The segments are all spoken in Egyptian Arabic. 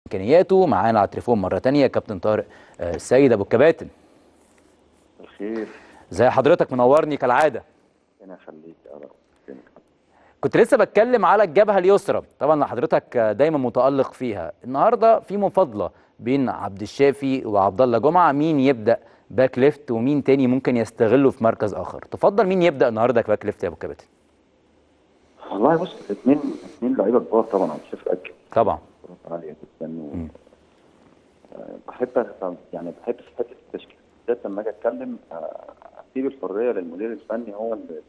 امكانياته معانا على التليفون مره تانية كابتن طارق آه، السيد ابو الكباتن الخير زي حضرتك منورني كالعاده انا خليك ارى فينك كنت لسه بتكلم على الجبهه اليسرى طبعا حضرتك دايما متالق فيها النهارده في مفاضله بين عبد الشافي وعبد الله جمعه مين يبدا باك ليفت ومين تاني ممكن يستغله في مركز اخر تفضل مين يبدا النهارده كباك ليفت يا ابو كباتن والله بص الاثنين اثنين لعيبه كبار طبعا عبد الشافي اكل طبعا فرص عاليه جدا و... مم. آه، بحب أفهم- يعني بحب في حته التشكيل بالذات لما اجي اتكلم آه، اسيب الحريه للمدير الفني هو اللي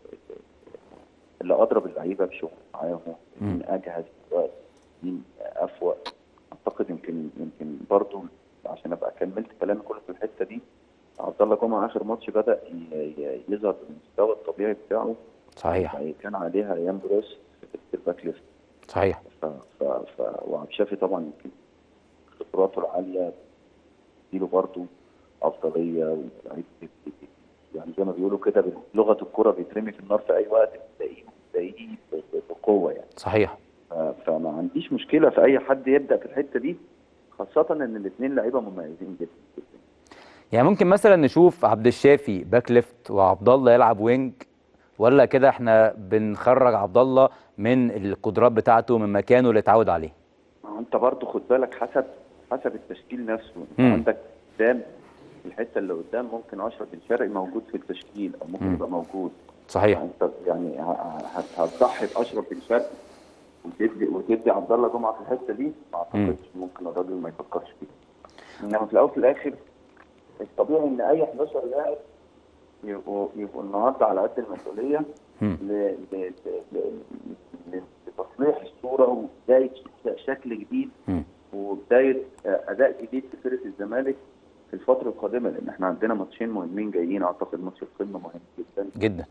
اللي اضرب اللعيبه بشغل معاهم مين اجهز دلوقتي مين افوق اعتقد يمكن يمكن برضو عشان ابقى كملت كلامي كله في الحته دي عبد الله جمعه اخر ماتش بدا ي- ي- يظهر بالمستوى الطبيعي بتاعه صحيح يعني كان عليها ايام بروس في الباك ليفت صحيح ف ف ف وعبد الشافي طبعا يمكن خبراته العاليه تديله برضه افضليه ولعيب يعني زي ما بيقولوا كده بلغه الكره بيترمي في النار في اي وقت تلاقيه تلاقيه ب- ب- بقوه يعني صحيح ف- فما عنديش مشكله في اي حد يبدا في الحته دي خاصه ان الاثنين لعيبه مميزين جدا جدا يعني ممكن مثلا نشوف عبد الشافي باك ليفت وعبد الله يلعب وينج ولا كده احنا بنخرج عبد الله من القدرات بتاعته من مكانه اللي اتعود عليه ما هو انت برضه خد بالك حسب حسب التشكيل نفسه انت مم. عندك قدام الحته اللي قدام ممكن اشرف بن شرقي موجود في التشكيل او ممكن مم. يبقى موجود صحيح انت يعني ه- ه- هتضحي باشرف بن شرقي وتدي وتدي عبد الله جمعه في الحته دي ما اعتقدش ممكن الراجل ما يفكرش فيها انما في الاول وفي الاخر الطبيعي ان اي 11 لاعب يبقوا يبقوا النهارده على قد المسؤوليه مم. ل- ل- ل- ل- لتصليح الصوره وبدايه شكل جديد مم. وبدايه اداء جديد في فرقه الزمالك في الفتره القادمه لان احنا عندنا ماتشين مهمين جايين اعتقد ماتش القمه مهم جدا جدا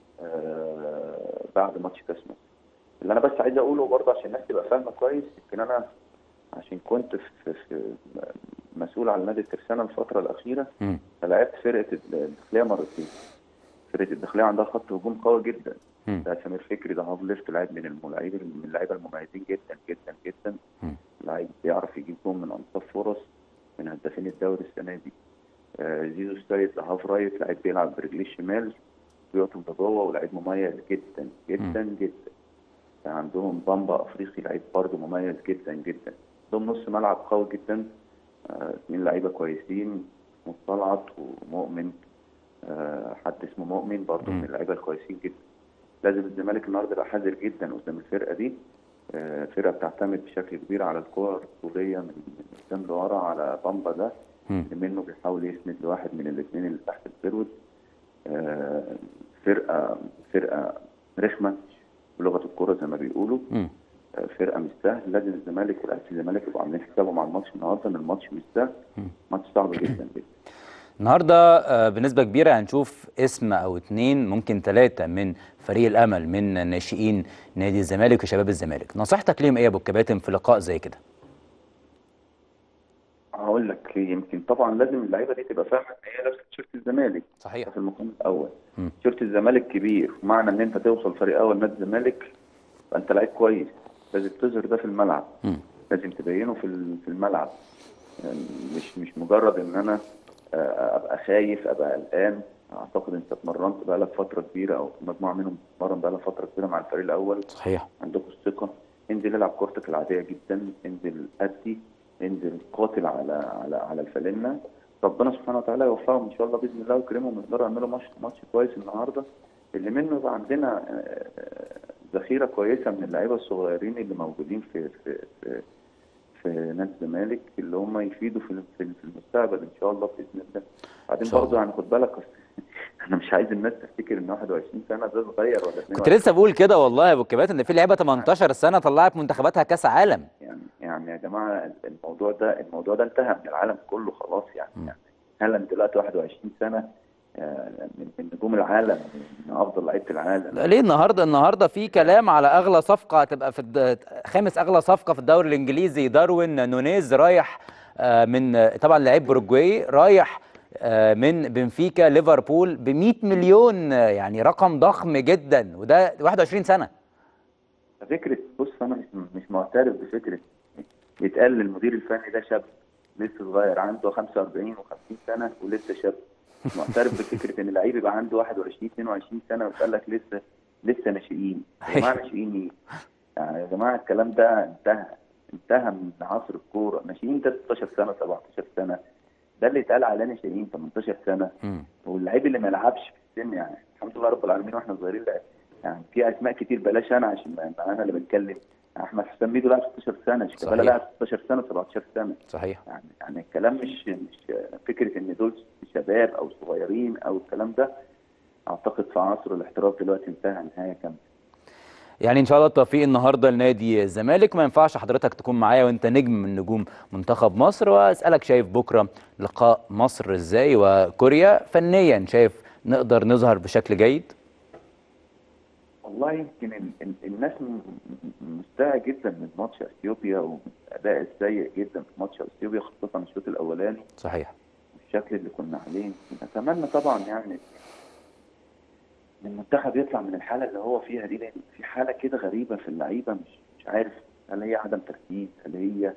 آه، بعد ماتش كاس مصر اللي انا بس عايز اقوله برضه عشان الناس تبقى فاهمه كويس يمكن انا عشان كنت في, في مسؤول على نادي الترسانه الفتره الاخيره مم. فلعبت فرقه الداخليه مرتين فرقه الداخليه عندها خط هجوم قوي جدا مم. ده سمير فكري ده هاف ليفت لاعب من الملاعبين من اللعيبه المميزين جدا جدا جدا مم. لعيب بيعرف يجيب جون من انصاف فرص من هدافين الدوري السنه دي آه زيزو السيد ده هاف رايت لعيب بيلعب برجليه الشمال بيقطم لجوه ولعيب مميز جدا جدا جدا كان عندهم بامبا افريقي لعيب برضه مميز جدا جدا عندهم نص ملعب قوي جدا آه، اثنين لعيبه كويسين اسمه طلعت ومؤمن آه، حد اسمه مؤمن برضه مم. من اللعيبه الكويسين جدا لازم الزمالك النهارده يبقى حذر جدا قدام الفرقه دي آه، فرقه بتعتمد بشكل كبير على الكور الطوليه من من قدام لورا على بامبا ده مم. اللي منه بيحاول يسند لواحد من الاثنين اللي تحت الفيرود آه، فرقه فرقه رخمه بلغه الكوره زي ما بيقولوا مم. آه، فرقه مش سهل لازم الزمالك ولاعيبه الزمالك يبقوا عاملين حسابهم على الماتش النهارده ان الماتش مش سهل مم. ماتش صعب جدا جدا النهارده آه، بنسبه كبيره هنشوف اسم او اتنين ممكن ثلاثه من فريق الامل من ناشئين نادي الزمالك وشباب الزمالك نصيحتك ليهم ايه يا ابو الكباتن في لقاء زي كده هقول لك يمكن طبعا لازم اللعيبه دي تبقى فاهمه ان هي لابسه تيشيرت الزمالك صحيح في المقام الاول مم. تيشيرت الزمالك كبير معنى ان انت توصل فريق اول نادي الزمالك فانت لعيب كويس لازم تظهر ده في الملعب مم. لازم تبينه في ال- في الملعب يعني مش مش مجرد ان انا آه، ابقى خايف ابقى قلقان اعتقد انت اتمرنت بقالك فتره كبيره او مجموعه منهم بتتمرن بقالها فتره كبيره مع الفريق الاول صحيح عندكم الثقه انزل العب كورتك العاديه جدا انزل ادي انزل قاتل على على على الفالنه ربنا سبحانه وتعالى يوفقهم ان شاء الله باذن الله ويكرمهم ويقدروا يعملوا ماتش ماتش كويس النهارده اللي منه يبقى عندنا آه، آه، ذخيره كويسه من اللعيبه الصغيرين اللي موجودين في في في, في نادي الزمالك اللي هم يفيدوا في في في المستقبل ان شاء الله باذن الله بعدين شاء برضه يعني خد بالك أصل انا مش عايز الناس تفتكر ان 21 سنه ده صغير ولا 22 كنت لسه بقول كده والله يا ابو الكباتن ان في لعيبه 18 سنه طلعت منتخباتها كاس عالم يعني يعني يا جماعه الموضوع ده الموضوع ده انتهى من العالم كله خلاص يعني, م. يعني هالاند دلوقتي 21 سنه آه، من من نجوم العالم من افضل لعيبه العالم لا، ليه النهارده النهارده في كلام على اغلى صفقه هتبقى في الد... خامس اغلى صفقه في الدوري الانجليزي داروين نونيز رايح آه، من آه، طبعا لعيب بوروجواي رايح آه، من بنفيكا ليفربول ب 100 مليون آه، يعني رقم ضخم جدا وده 21 سنه فكره بص انا مش مش معترف بفكره يتقال للمدير الفني ده شاب لسه صغير عنده 45 و50 سنه ولسه شاب معترف بفكره ان اللعيب يبقى عنده 21 22 سنه ويتقال لك لسه لسه ناشئين يا جماعه ناشئين ايه؟ يعني يا جماعه الكلام ده انتهى انتهى من عصر الكوره ناشئين ده 16 سنه 17 سنه ده اللي اتقال على ناشئين 18 سنه مم. واللعيب اللي ما يلعبش في السن يعني الحمد لله رب العالمين واحنا صغيرين لعب يعني في اسماء كتير بلاش انا عشان ما يبقى انا اللي بتكلم احمد حسام ميدو لعب 16 سنه شيكابالا صحيح. لعب 16 سنه 17 سنه صحيح يعني يعني الكلام مش مش فكره ان دول شباب او صغيرين او الكلام ده اعتقد في عصر الاحتراف دلوقتي انتهى نهايه كامله يعني ان شاء الله التوفيق النهارده لنادي الزمالك ما ينفعش حضرتك تكون معايا وانت نجم من نجوم منتخب مصر واسالك شايف بكره لقاء مصر ازاي وكوريا فنيا شايف نقدر نظهر بشكل جيد والله يمكن ال- ال- الناس م- م- مستاءة جدا من ماتش اثيوبيا ومن الاداء السيء جدا في ماتش اثيوبيا خاصه الشوط الاولاني صحيح والشكل اللي كنا عليه نتمنى طبعا يعني ان المنتخب يطلع من الحاله اللي هو فيها دي لان في حاله كده غريبه في اللعيبه مش مش عارف هل هي عدم تركيز هل هي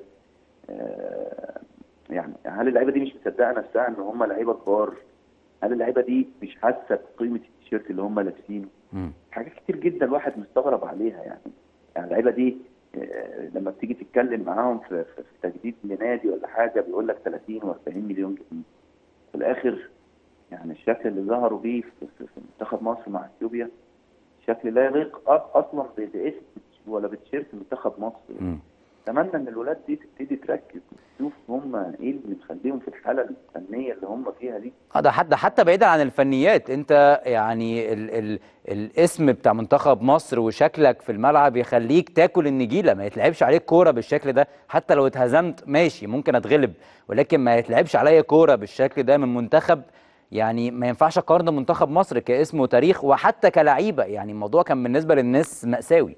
آه يعني هل اللعيبه دي مش مصدقه نفسها ان هم لعيبه كبار هل اللعيبه دي مش حاسه بقيمه التيشيرت اللي هم لابسينه مم. حاجات كتير جدا الواحد مستغرب عليها يعني يعني اللعيبه دي آه، لما بتيجي تتكلم معاهم في, في, في تجديد لنادي ولا حاجه بيقول لك 30 و40 مليون جنيه في الاخر يعني الشكل اللي ظهروا بيه في, في, في منتخب مصر مع اثيوبيا شكل لا يليق أ- اصلا ب- باسم ولا بتيشيرت منتخب مصر مم. اتمنى ان الولاد دي تبتدي تركز تشوف هم ايه اللي مخليهم في الحاله الفنيه اللي هم فيها دي اه ده حتى حتى بعيدا عن الفنيات انت يعني ال ال الاسم بتاع منتخب مصر وشكلك في الملعب يخليك تاكل النجيله ما يتلعبش عليك كوره بالشكل ده حتى لو اتهزمت ماشي ممكن اتغلب ولكن ما يتلعبش عليا كوره بالشكل ده من منتخب يعني ما ينفعش اقارن منتخب مصر كاسم وتاريخ وحتى كلعيبه يعني الموضوع كان بالنسبه للناس مأساوي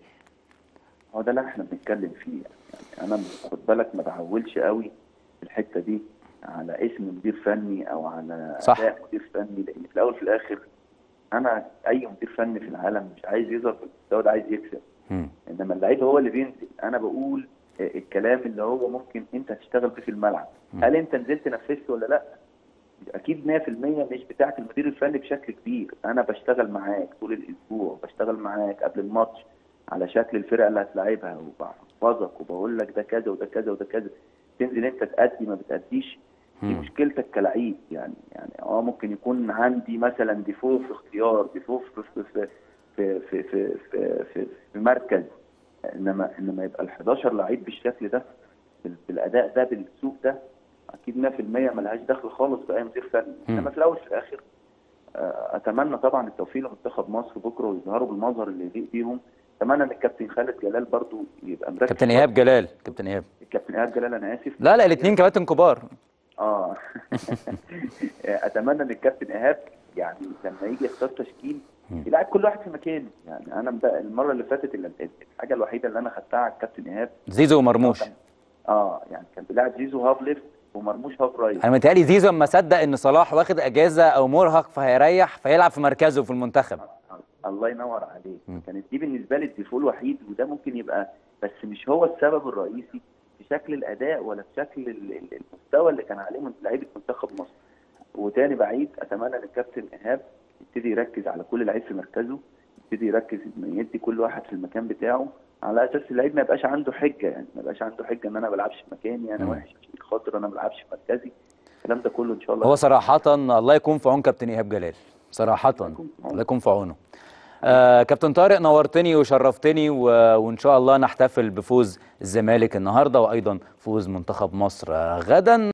هو ده اللي احنا بنتكلم فيه يعني انا خد بالك ما بحولش قوي في الحته دي على اسم مدير فني او على صح. اداء مدير فني لان في الاول وفي الاخر انا اي مدير فني في العالم مش عايز يظهر في المستوى ده عايز يكسب مم. انما اللعيب هو اللي بينزل انا بقول آه، الكلام اللي هو ممكن انت تشتغل بيه في الملعب مم. هل انت نزلت نفذت ولا لا اكيد 100% مش بتاعه المدير الفني بشكل كبير انا بشتغل معاك طول الاسبوع بشتغل معاك قبل الماتش على شكل الفرقه اللي هتلاعبها وبحفظك وبقول لك ده كذا وده كذا وده كذا تنزل انت تأدي ما بتأديش دي مم. مشكلتك كلعيب يعني يعني اه ممكن يكون عندي مثلا ديفو في اختيار ديفو في في في في في في, في, في, في مركز انما انما يبقى ال 11 لعيب بالشكل ده بال- بالاداء ده بالسوق ده اكيد 100% ملهاش دخل خالص باي مدير فني مم. انما في الاول في الاخر آه، اتمنى طبعا التوفيق لمنتخب مصر بكره ويظهروا بالمظهر اللي يليق بيهم اتمنى ان الكابتن خالد جلال برضو يبقى مركز كابتن ايهاب جلال كابتن ايهاب الكابتن ايهاب جلال انا اسف لا لا الاثنين كباتن كبار اه اتمنى ان الكابتن ايهاب يعني لما يجي يختار تشكيل مم. يلعب كل واحد في مكانه يعني انا مبقى المره اللي فاتت اللي الحاجه الوحيده اللي انا خدتها على الكابتن ايهاب زيزو ومرموش اه يعني كان بيلعب زيزو هاف ليفت ومرموش هاف رايت انا متهيألي زيزو اما صدق ان صلاح واخد اجازه او مرهق فهيريح فيلعب في مركزه في المنتخب الله ينور عليك مم. كانت دي بالنسبه لي الديفول الوحيد وده ممكن يبقى بس مش هو السبب الرئيسي في شكل الاداء ولا في شكل ال- ال- المستوى اللي كان عليه من لعيبه منتخب مصر وتاني بعيد اتمنى ان الكابتن ايهاب يبتدي يركز على كل لعيب في مركزه يبتدي يركز انه يدي كل واحد في المكان بتاعه على اساس اللعيب ما يبقاش عنده حجه يعني ما يبقاش عنده حجه ان انا ما بلعبش في مكاني انا مم. وحش عشان خاطر انا ما بلعبش في مركزي الكلام ده كله ان شاء الله هو صراحة الله يكون في عون كابتن إيهاب جلال صراحة يكون في عونه. الله يكون في عونه آه كابتن طارق نورتني وشرفتني و... وإن شاء الله نحتفل بفوز الزمالك النهاردة وأيضا فوز منتخب مصر آه غدا